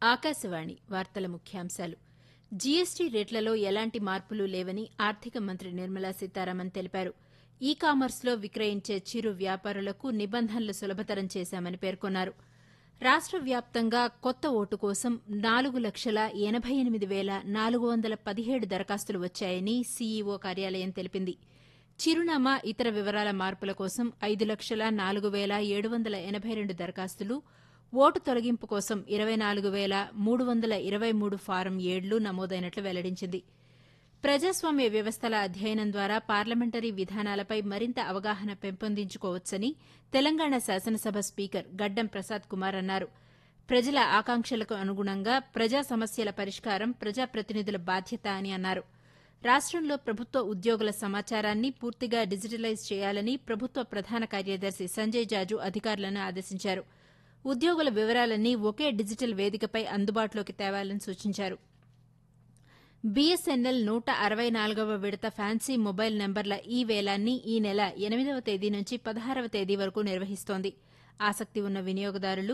ఆకాశవాణి వార్తల ముఖ్యాంశాలు జీఎస్టీ రేట్లలో ఎలాంటి మార్పులు లేవని ఆర్థిక మంత్రి నిర్మలా సీతారామన్ తెలిపారు ఈ కామర్స్లో విక్రయించే చిరు వ్యాపారులకు నిబంధనలు సులభతరం చేశామని పేర్కొన్నారు రాష్ట వ్యాప్తంగా కొత్త ఓటు కోసం నాలుగు లక్షల ఎనబై ఎనిమిది వేల నాలుగు వందల పదిహేడు దరఖాస్తులు వచ్చాయని సీఈఓ కార్యాలయం తెలిపింది చిరునామా ఇతర వివరాల మార్పుల కోసం ఐదు లక్షల నాలుగు వేల ఏడు వందల ఎనబై రెండు దరఖాస్తులు ఓటు తొలగింపు కోసం ఇరవై నాలుగు వేల మూడు వందల ఇరవై మూడు ఫారం ఏళ్లు నమోదైనట్లు వెల్లడించింది ప్రజాస్వామ్య వ్యవస్థల అధ్యయనం ద్వారా పార్లమెంటరీ విధానాలపై మరింత అవగాహన పెంపొందించుకోవచ్చని తెలంగాణ శాసనసభ స్పీకర్ గడ్డం ప్రసాద్ కుమార్ అన్నారు ప్రజల ఆకాంక్షలకు అనుగుణంగా ప్రజా సమస్యల పరిష్కారం ప్రజాప్రతినిధుల బాధ్యత అని అన్నారు రాష్టంలో ప్రభుత్వ ఉద్యోగుల సమాచారాన్ని పూర్తిగా డిజిటలైజ్ చేయాలని ప్రభుత్వ ప్రధాన కార్యదర్శి సంజయ్ జాజు అధికారులను ఆదేశించారు ఉద్యోగుల వివరాలన్నీ ఒకే డిజిటల్ వేదికపై అందుబాటులోకి తేవాలని సూచించారు బీఎస్ఎన్ఎల్ నూట అరవై నాలుగవ విడత ఫ్యాన్సీ మొబైల్ నెంబర్ల ఈ వేలాన్ని ఈ నెల ఎనిమిదవ తేదీ నుంచి పదహారవ తేదీ వరకు నిర్వహిస్తోంది ఆసక్తి ఉన్న వినియోగదారులు